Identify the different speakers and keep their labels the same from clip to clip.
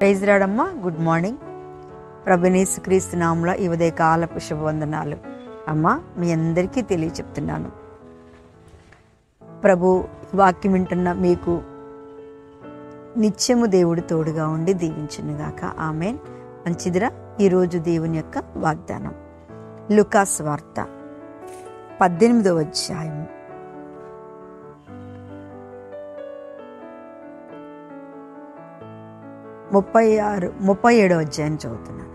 Speaker 1: praise రాడమ్మా good morning ప్రభునేసు క్రీస్తు నామంలో ఈ ఉదయ కాలపు శుభవందనాలు అమ్మా మీ అందరికీ తెలియచెప్తున్నాను ప్రభు వాక్యం వింటున్న మీకు నిత్యము దేవుడు తోడుగా ఉండి దీవించునుగాక ఆమె మంచిదిరా ఈరోజు దేవుని యొక్క వాగ్దానం లుకాస్ వార్త పద్దెనిమిదవ అధ్యాయం ముప్పై ఆరు ముప్పై ఏడవ అధ్యాయం చదువుతున్నాను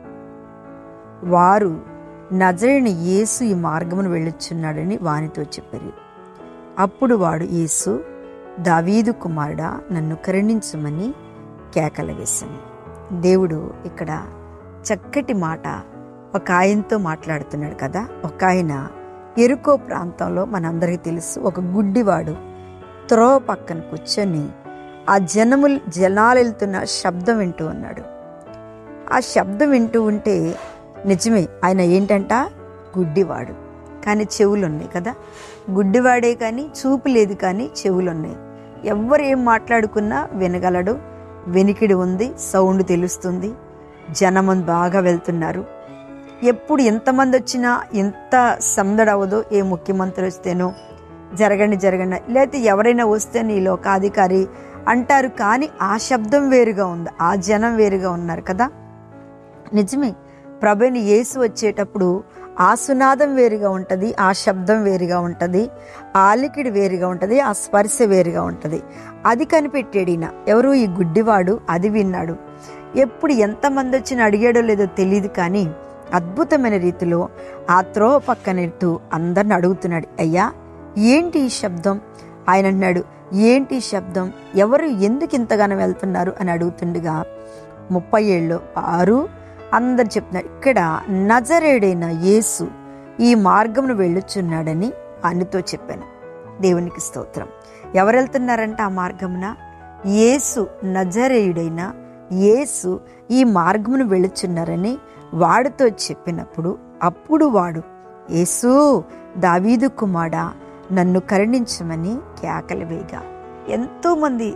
Speaker 1: వారు నజరిని యేసు ఈ మార్గమును వెళ్ళుచున్నాడని వానితో చెప్పారు అప్పుడు వాడు యేసు దావీదు కుమారుడా నన్ను కరుణించమని కేకలు వేశాను దేవుడు ఇక్కడ చక్కటి మాట ఒక ఆయనతో మాట్లాడుతున్నాడు కదా ఒక ఆయన ఎరుకో ప్రాంతంలో మనందరికీ తెలుసు ఒక గుడ్డివాడు త్రోవ పక్కన కూర్చొని ఆ జనములు జనాలు వెళ్తున్న శబ్దం వింటూ ఉన్నాడు ఆ శబ్దం వింటూ ఉంటే నిజమే ఆయన ఏంటంట గుడ్డివాడు కానీ చెవులు ఉన్నాయి కదా గుడ్డివాడే కానీ చూపు లేదు కానీ చెవులు ఉన్నాయి ఎవ్వరు ఏం మాట్లాడుకున్నా వినగలడు వెనికిడి ఉంది సౌండ్ తెలుస్తుంది జనమంది బాగా వెళ్తున్నారు ఎప్పుడు ఎంతమంది వచ్చినా ఎంత సందడవదో ఏ ముఖ్యమంత్రి వస్తేనో జరగండి జరగండి లేకపోతే ఎవరైనా వస్తే నీ లోకాధికారి అంటారు కానీ ఆ శబ్దం వేరుగా ఉంది ఆ జనం వేరుగా ఉన్నారు కదా నిజమే ప్రభుని యేసు వచ్చేటప్పుడు ఆ సునాదం వేరుగా ఉంటుంది ఆ శబ్దం వేరుగా ఉంటుంది ఆ అలికిడి వేరుగా ఉంటుంది ఆ స్పర్శ వేరుగా ఉంటుంది అది కనిపెట్టాడు ఈయన ఎవరు ఈ గుడ్డివాడు అది విన్నాడు ఎప్పుడు ఎంతమంది వచ్చినా అడిగాడో లేదో తెలియదు కానీ అద్భుతమైన రీతిలో ఆ త్రోవ పక్కనెట్టు అందరిని అడుగుతున్నాడు అయ్యా ఏంటి ఈ శబ్దం ఆయన అన్నాడు ఏంటి ఈ శబ్దం ఎవరు ఎందుకు ఇంతగానో వెళ్తున్నారు అని అడుగుతుండగా ముప్పై ఏళ్ళు ఆరు అందరు చెప్తున్నారు ఇక్కడ నజరేడైన యేసు ఈ మార్గమును వెళ్ళుచున్నాడని అనితో చెప్పాను దేవునికి స్తోత్రం ఎవరు వెళ్తున్నారంట ఆ మార్గమున యేసు నజరేయుడైన యేసు ఈ మార్గమును వెళుచున్నారని వాడితో చెప్పినప్పుడు అప్పుడు వాడు యేసు దావీదు కుమాడా నన్ను కరుణించమని కేకలు వేగా ఎంతోమంది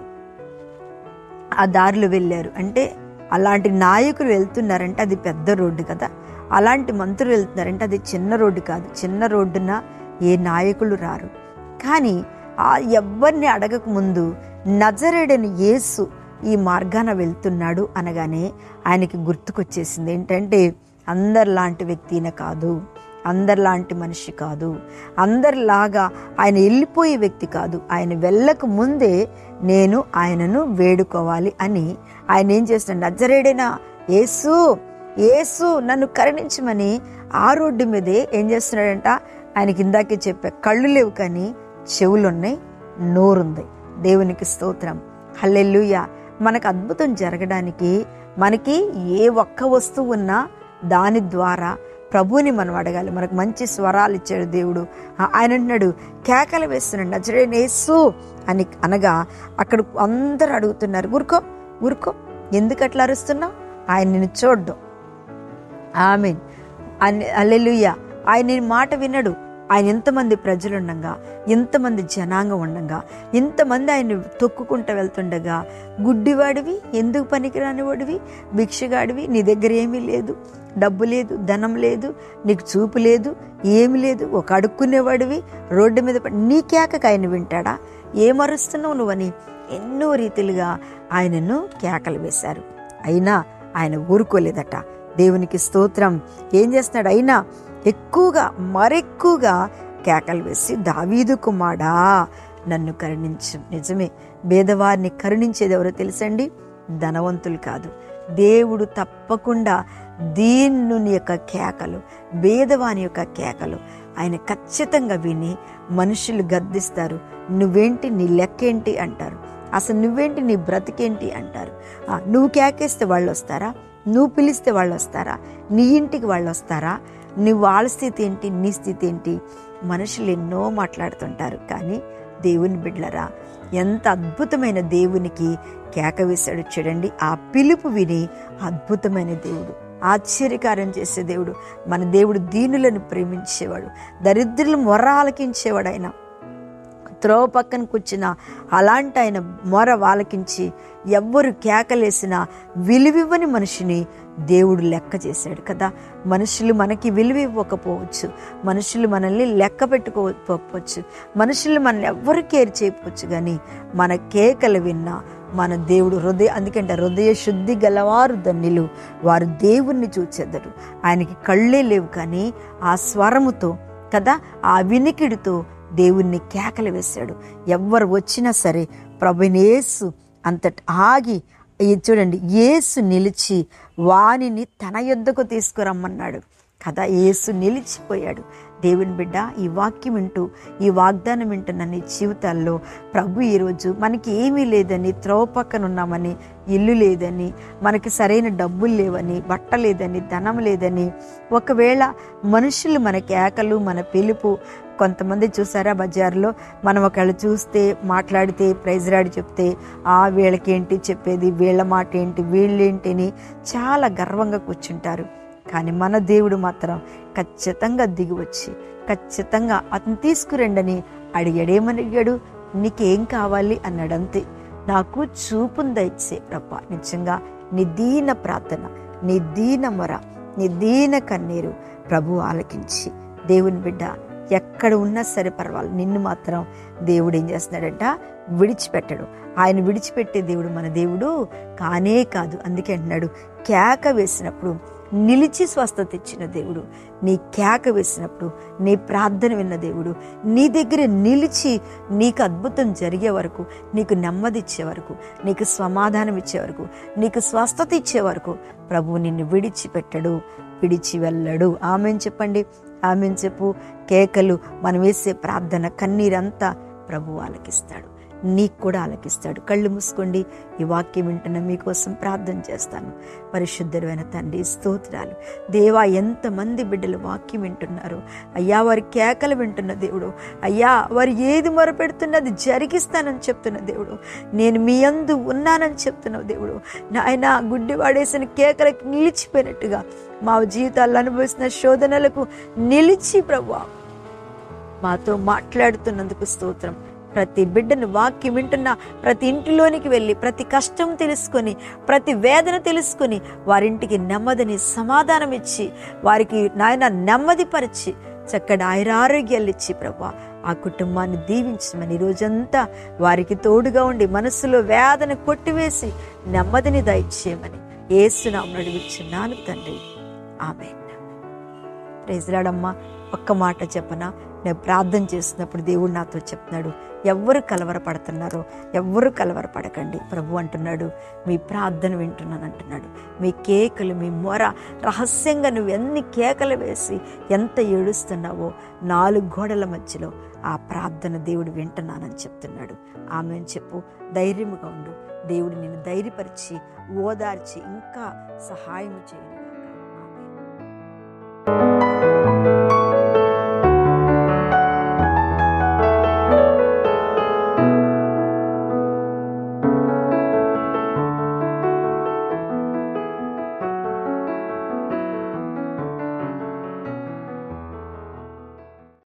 Speaker 1: ఆ దారిలో వెళ్ళారు అంటే అలాంటి నాయకులు వెళ్తున్నారంటే అది పెద్ద రోడ్డు కదా అలాంటి మంత్రులు వెళ్తున్నారంటే అది చిన్న రోడ్డు కాదు చిన్న రోడ్డున ఏ నాయకులు రారు కానీ ఆ ఎవ్వరిని అడగక ముందు నజరేడని యేసు ఈ మార్గాన వెళ్తున్నాడు అనగానే ఆయనకి గుర్తుకొచ్చేసింది ఏంటంటే అందరిలాంటి వ్యక్తిన కాదు అందరిలాంటి మనిషి కాదు అందరిలాగా ఆయన వెళ్ళిపోయే వ్యక్తి కాదు ఆయన వెళ్ళక ముందే నేను ఆయనను వేడుకోవాలి అని ఆయన ఏం చేస్తున్నాడు నజరేడైనా యేసు యేసు నన్ను కరుణించమని ఆ రోడ్డు మీదే ఏం చేస్తున్నాడంట ఆయనకి ఇందాకే చెప్పా కళ్ళు లేవు కానీ చెవులు ఉన్నాయి నోరుంది దేవునికి స్తోత్రం హల్లెల్లుయ మనకు అద్భుతం జరగడానికి మనకి ఏ ఒక్క వస్తువు ఉన్నా దాని ద్వారా ప్రభువుని మనం అడగాలి మనకు మంచి స్వరాలు ఇచ్చాడు దేవుడు ఆయన అంటున్నాడు కేకలు వేస్తున్నాడు నజరేన్ యేసు అని అనగా అక్కడ అందరు అడుగుతున్నారు ఊరుకో ఊరుకో ఎందుకు అట్లా అరుస్తున్నావు ఆయన నిన్ను చూడ్డం ఆమె అల్లెలుయ్య ఆయన నేను మాట వినడు ఆయన ఎంతమంది ప్రజలు ఉండగా ఎంతమంది జనాంగం ఉండగా ఎంతమంది ఆయన తొక్కుకుంటూ వెళ్తుండగా గుడ్డివాడివి ఎందుకు పనికిరాని వాడివి భిక్షగాడివి నీ దగ్గర ఏమీ లేదు డబ్బు లేదు ధనం లేదు నీకు చూపు లేదు ఏమి లేదు ఒక అడుక్కునేవాడివి రోడ్డు మీద నీ కేకకు ఆయన వింటాడా ఏమరుస్తున్నావు నువ్వని ఎన్నో రీతిలుగా ఆయనను కేకలు వేశారు అయినా ఆయన ఊరుకోలేదట దేవునికి స్తోత్రం ఏం చేస్తున్నాడు అయినా ఎక్కువగా మరెక్కువగా కేకలు వేసి దావీదు కుమాడా నన్ను కరుణించు నిజమే భేదవారిని కరుణించేది ఎవరో తెలుసండి ధనవంతులు కాదు దేవుడు తప్పకుండా దీనుని యొక్క కేకలు భేదవాని యొక్క కేకలు ఆయన ఖచ్చితంగా విని మనుషులు గద్దిస్తారు నువ్వేంటి నీ లెక్కేంటి అంటారు అసలు నువ్వేంటి నీ బ్రతికేంటి అంటారు నువ్వు కేకేస్తే వాళ్ళు వస్తారా నువ్వు పిలిస్తే వాళ్ళు వస్తారా నీ ఇంటికి వాళ్ళు వస్తారా నీ వాళ్ళ స్థితి ఏంటి నీ స్థితి ఏంటి మనుషులు ఎన్నో మాట్లాడుతుంటారు కానీ దేవుని బిడ్డలరా ఎంత అద్భుతమైన దేవునికి కేక వేశాడు చూడండి ఆ పిలుపు విని అద్భుతమైన దేవుడు ఆశ్చర్యకారం చేసే దేవుడు మన దేవుడు దీనులను ప్రేమించేవాడు దరిద్రులు మొర్ర ఆలకించేవాడు ఆయన త్రోవ పక్కన కూర్చున్న అలాంటి ఆయన మొర వాలకించి ఎవ్వరు కేకలేసినా విలువివ్వని మనిషిని దేవుడు లెక్క చేశాడు కదా మనుషులు మనకి విలువ ఇవ్వకపోవచ్చు మనుషులు మనల్ని లెక్క పెట్టుకోకపోవచ్చు మనుషులు మనల్ని ఎవ్వరు కేర్ చేయకపోవచ్చు కానీ మన కేకలు విన్నా మన దేవుడు హృదయ అందుకంటే హృదయ శుద్ధి గలవారు ధన్యులు వారు దేవుణ్ణి చూచెదరు ఆయనకి కళ్ళే లేవు కానీ ఆ స్వరముతో కదా ఆ వినికిడితో దేవుణ్ణి కేకలు వేశాడు ఎవ్వరు వచ్చినా సరే ప్రభునేసు అంతట ఆగి ఇది చూడండి యేసు నిలిచి వానిని తన యొద్దకు తీసుకురమ్మన్నాడు కదా యేసు నిలిచిపోయాడు దేవుని బిడ్డ ఈ వాక్యం వింటూ ఈ వాగ్దానం వింటున్న నీ జీవితాల్లో ప్రభు ఈరోజు మనకి ఏమీ లేదని త్రోవ పక్కన ఉన్నామని ఇల్లు లేదని మనకి సరైన డబ్బులు లేవని బట్ట లేదని ధనం లేదని ఒకవేళ మనుషులు మన కేకలు మన పిలుపు కొంతమంది చూసారా బజార్లో మనం ఒకవేళ చూస్తే మాట్లాడితే ప్రైజ్ రాడి చెప్తే ఆ వీళ్ళకేంటి చెప్పేది వీళ్ళ మాట ఏంటి వీళ్ళేంటిని చాలా గర్వంగా కూర్చుంటారు కానీ మన దేవుడు మాత్రం ఖచ్చితంగా దిగి వచ్చి ఖచ్చితంగా అతను తీసుకురండని అడిగాడేమని అడిగాడు నీకేం కావాలి అన్నాడు అంతే నాకు చూపును దయచే ప్రభా నిజంగా నీ దీన ప్రార్థన నీ దీన మొర నీ దీన కన్నీరు ప్రభు ఆలకించి దేవుని బిడ్డ ఎక్కడ ఉన్నా సరే పర్వాలేదు నిన్ను మాత్రం దేవుడు ఏం చేస్తున్నాడంట విడిచిపెట్టడు ఆయన విడిచిపెట్టే దేవుడు మన దేవుడు కానే కాదు అందుకే అంటున్నాడు కేక వేసినప్పుడు నిలిచి స్వస్థత ఇచ్చిన దేవుడు నీ కేక వేసినప్పుడు నీ ప్రార్థన విన్న దేవుడు నీ దగ్గర నిలిచి నీకు అద్భుతం జరిగే వరకు నీకు నెమ్మది ఇచ్చే వరకు నీకు సమాధానం ఇచ్చే వరకు నీకు స్వస్థత ఇచ్చే వరకు ప్రభువు నిన్ను విడిచిపెట్టడు విడిచి వెళ్ళడు ఆమెను చెప్పండి ఆమెను చెప్పు కేకలు మనం వేసే ప్రార్థన కన్నీరంతా ప్రభు ఆలకిస్తాడు నీకు కూడా ఆలకిస్తాడు కళ్ళు మూసుకోండి ఈ వాక్యం వింటున్న మీకోసం ప్రార్థన చేస్తాను పరిశుద్ధమైన తండ్రి స్తోత్రాలు దేవా ఎంతమంది బిడ్డలు వాక్యం వింటున్నారు అయ్యా వారి కేకలు వింటున్న దేవుడు అయ్యా వారు ఏది మొరపెడుతున్నది జరిగిస్తానని చెప్తున్న దేవుడు నేను మీ అందు ఉన్నానని చెప్తున్న దేవుడు నాయన గుడ్డి వాడేసిన కేకలకు నిలిచిపోయినట్టుగా మా జీవితాల్లో అనుభవిస్తున్న శోధనలకు నిలిచి ప్రభు మాతో మాట్లాడుతున్నందుకు స్తోత్రం ప్రతి బిడ్డను వాక్యం వింటున్న ప్రతి ఇంటిలోనికి వెళ్ళి ప్రతి కష్టం తెలుసుకొని ప్రతి వేదన తెలుసుకొని వారింటికి నెమ్మదిని సమాధానం ఇచ్చి వారికి నాయన నెమ్మదిపరిచి చక్కటి ఆయురారోగ్యాలు ఇచ్చి ప్రభా ఆ కుటుంబాన్ని దీవించమని రోజంతా వారికి తోడుగా ఉండి మనసులో వేదన కొట్టివేసి నెమ్మదిని దయచేయమని ఏసునామను అడుగుచున్నాను తండ్రి ఆమె ప్రైజ్లాడమ్మా ఒక్క మాట చెప్పనా నేను ప్రార్థన చేస్తున్నప్పుడు దేవుడు నాతో చెప్తున్నాడు ఎవ్వరు కలవరపడుతున్నారో ఎవ్వరు కలవరపడకండి ప్రభు అంటున్నాడు మీ ప్రార్థన వింటున్నాను అంటున్నాడు మీ కేకలు మీ మొర రహస్యంగా నువ్వు ఎన్ని కేకలు వేసి ఎంత ఏడుస్తున్నావో నాలుగు గోడల మధ్యలో ఆ ప్రార్థన దేవుడు వింటున్నానని చెప్తున్నాడు ఆమె చెప్పు ధైర్యముగా ఉండు దేవుడు నిన్ను ధైర్యపరిచి ఓదార్చి ఇంకా సహాయం చేయను